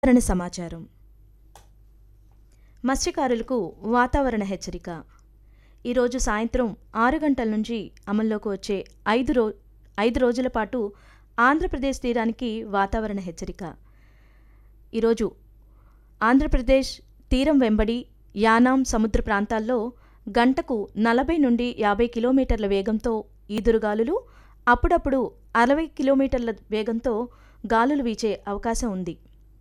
వాతావరణ సమాచారం మత్స్యకారులకు వాతావరణ హెచ్చరిక ఈరోజు సాయంత్రం ఆరు గంటల నుంచి అమల్లోకి వచ్చే ఐదు రో ఐదు రోజుల పాటు ఆంధ్రప్రదేశ్ తీరానికి వాతావరణ హెచ్చరిక ఈరోజు ఆంధ్రప్రదేశ్ తీరం వెంబడి యానాం సముద్ర ప్రాంతాల్లో గంటకు నలభై నుండి యాభై కిలోమీటర్ల వేగంతో ఈదురుగాలులు అప్పుడప్పుడు అరవై కిలోమీటర్ల వేగంతో గాలులు వీచే అవకాశం ఉంది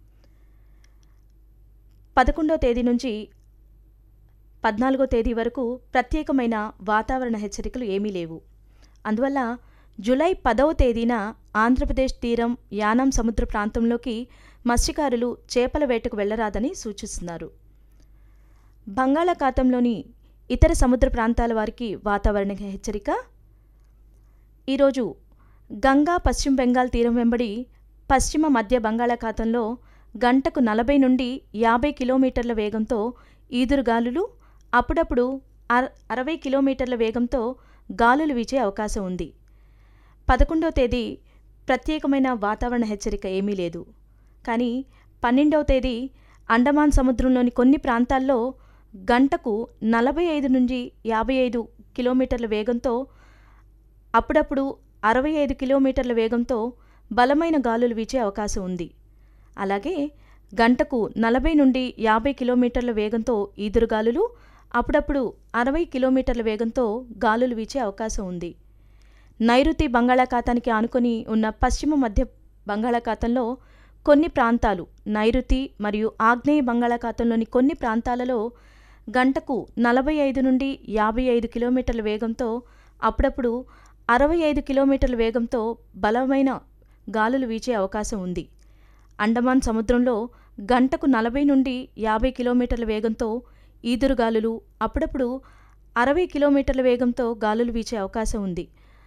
పదకొండో తేదీ నుంచి పద్నాలుగో తేదీ వరకు ప్రత్యేకమైన వాతావరణ హెచ్చరికలు ఏమీ లేవు అందువల్ల జూలై పదవ తేదీన ఆంధ్రప్రదేశ్ తీరం యానం సముద్ర ప్రాంతంలోకి మత్స్యకారులు చేపల వేటకు వెళ్లరాదని సూచిస్తున్నారు బంగాళాఖాతంలోని ఇతర సముద్ర ప్రాంతాల వారికి వాతావరణ హెచ్చరిక ఈరోజు గంగా పశ్చిమ బెంగాల్ తీరం వెంబడి పశ్చిమ మధ్య బంగాళాఖాతంలో గంటకు నలభై నుండి యాభై కిలోమీటర్ల వేగంతో ఈదురుగాలులు అప్పుడప్పుడు అర అరవై కిలోమీటర్ల వేగంతో గాలులు వీచే అవకాశం ఉంది పదకొండో తేదీ ప్రత్యేకమైన వాతావరణ హెచ్చరిక ఏమీ లేదు కానీ పన్నెండవ తేదీ అండమాన్ సముద్రంలోని కొన్ని ప్రాంతాల్లో గంటకు నలభై ఐదు నుండి యాభై ఐదు కిలోమీటర్ల వేగంతో అప్పుడప్పుడు అరవై ఐదు కిలోమీటర్ల వేగంతో బలమైన గాలులు వీచే అవకాశం ఉంది అలాగే గంటకు నలభై నుండి యాభై కిలోమీటర్ల వేగంతో ఈదురుగాలులు అప్పుడప్పుడు అరవై కిలోమీటర్ల వేగంతో గాలులు వీచే అవకాశం ఉంది నైరుతి బంగాళాఖాతానికి ఆనుకొని ఉన్న పశ్చిమ మధ్య బంగాళాఖాతంలో కొన్ని ప్రాంతాలు నైరుతి మరియు ఆగ్నేయ బంగాళాఖాతంలోని కొన్ని ప్రాంతాలలో గంటకు నలభై ఐదు నుండి యాభై ఐదు కిలోమీటర్ల వేగంతో అప్పుడప్పుడు అరవై ఐదు కిలోమీటర్ల వేగంతో బలమైన గాలులు వీచే అవకాశం ఉంది అండమాన్ సముద్రంలో గంటకు నలభై నుండి యాభై కిలోమీటర్ల వేగంతో ఈదురుగాలులు అప్పుడప్పుడు అరవై కిలోమీటర్ల వేగంతో గాలులు వీచే అవకాశం ఉంది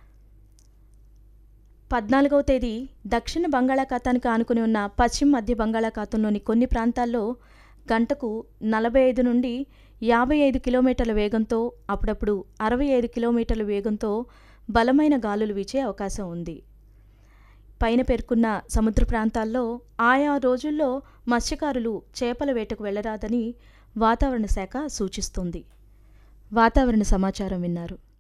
పద్నాలుగవ తేదీ దక్షిణ బంగాళాఖాతానికి ఆనుకుని ఉన్న పశ్చిమ మధ్య బంగాళాఖాతంలోని కొన్ని ప్రాంతాల్లో గంటకు నలభై ఐదు నుండి యాభై ఐదు కిలోమీటర్ల వేగంతో అప్పుడప్పుడు అరవై ఐదు కిలోమీటర్ల వేగంతో బలమైన గాలులు వీచే అవకాశం ఉంది పైన పేర్కొన్న సముద్ర ప్రాంతాల్లో ఆయా రోజుల్లో మత్స్యకారులు చేపల వేటకు వెళ్లరాదని వాతావరణ శాఖ సూచిస్తుంది వాతావరణ సమాచారం విన్నారు